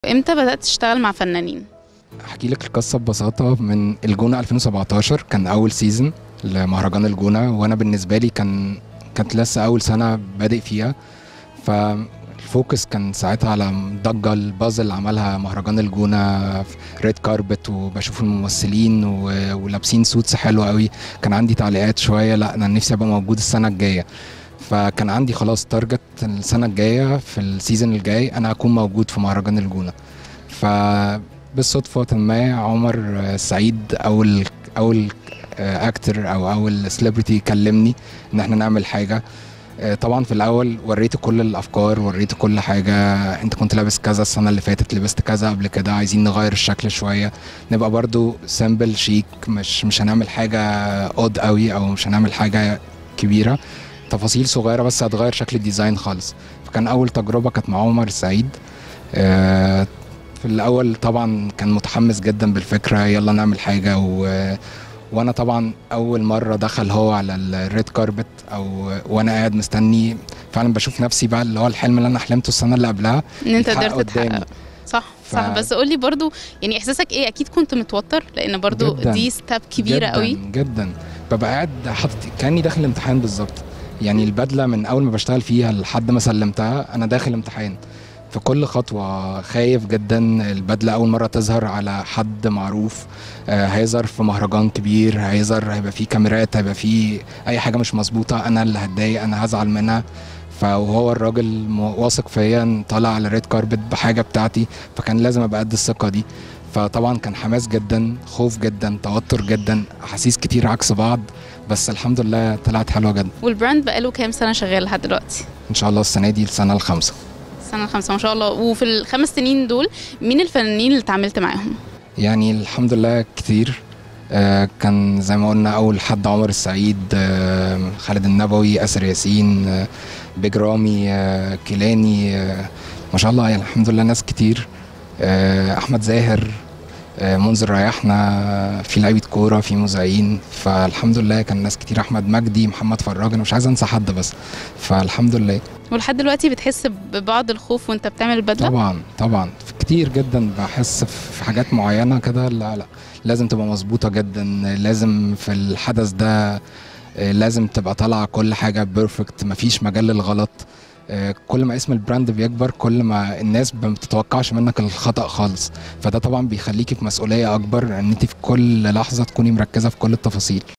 امتى بدأت تشتغل مع فنانين؟ احكي لك القصه ببساطه من الجونه 2017 كان اول سيزون لمهرجان الجونه وانا بالنسبه لي كان كانت لسه اول سنه بادئ فيها فالفوكس كان ساعتها على ضجه الباز اللي عملها مهرجان الجونه في ريد كاربت وبشوف الممثلين و- ولابسين سوتس حلوه قوي كان عندي تعليقات شويه لا انا نفسي ابقى موجود السنه الجايه فكان عندي خلاص تارجت السنه الجايه في السيزون الجاي انا اكون موجود في مهرجان الجونه فبالصدفه ما عمر سعيد اول اول اكتر او اول سليبرتي كلمني ان احنا نعمل حاجه طبعا في الاول وريته كل الافكار وريته كل حاجه انت كنت لابس كذا السنه اللي فاتت لبست كذا قبل كده عايزين نغير الشكل شويه نبقى برضو سيمبل شيك مش مش هنعمل حاجه اود قوي او مش هنعمل حاجه كبيره تفاصيل صغيره بس هتغير شكل الديزاين خالص فكان اول تجربه كانت مع عمر السعيد آه، في الاول طبعا كان متحمس جدا بالفكره يلا نعمل حاجه و وانا طبعا اول مره دخل هو على الريد كاربت او وانا قاعد مستني فعلا بشوف نفسي بقى اللي هو الحلم اللي انا حلمته السنه اللي قبلها ان انت يتحقق قدرت قدامي. تحقق صح ف- صح بس قولي برضو يعني احساسك ايه اكيد كنت متوتر لان برضو جداً. دي ستاب كبيره جدا قوي جدا ببقى قاعد حاطط كاني داخل امتحان بالظبط يعني البدله من اول ما بشتغل فيها لحد ما سلمتها انا داخل امتحان في كل خطوة خايف جدا البدلة أول مرة تظهر على حد معروف آه، هيظهر في مهرجان كبير هيظهر هيبقى فيه كاميرات هيبقى فيه أي حاجة مش مظبوطة أنا اللي هتضايق أنا هزعل منها فهو الراجل م- واثق فيا طالع على ريد كاربت بحاجة بتاعتي فكان لازم أبقى قد الثقة دي فطبعا كان حماس جدا خوف جدا توتر جدا احاسيس كتير عكس بعض بس الحمد لله طلعت حلوه جدا والبراند بقاله كام سنه شغال لحد دلوقتي ان شاء الله السنه دي السنه الخامسه السنه الخامسه ما شاء الله وفي الخمس سنين دول مين الفنانين اللي اتعاملت معاهم يعني الحمد لله كتير آه، كان زي ما قلنا اول حد عمر السعيد آه، خالد النبوي اسر ياسين آه، بيج رامي آه، كيلاني آه، ما شاء الله يعني الحمد لله ناس كتير آه، احمد زاهر آه، منذر ريحنا في لعيبه كوره في مذيعين فالحمد لله كان ناس كتير احمد مجدي محمد فراج انا مش عايز انسى حد بس فالحمد لله ولحد دلوقتي بتحس ببعض الخوف وانت بتعمل البدله طبعا طبعا كتير جدا بحس في حاجات معينه كده لا لا لازم تبقى مظبوطه جدا لازم في الحدث ده آه، لازم تبقى طالعه كل حاجه بيرفكت مفيش مجال للغلط آه، كل ما اسم البراند بيكبر كل ما الناس ما بتتوقعش منك الخطأ خالص فده طبعا بيخليكي في مسؤولية أكبر إن أنت في كل لحظة تكوني مركزة في كل التفاصيل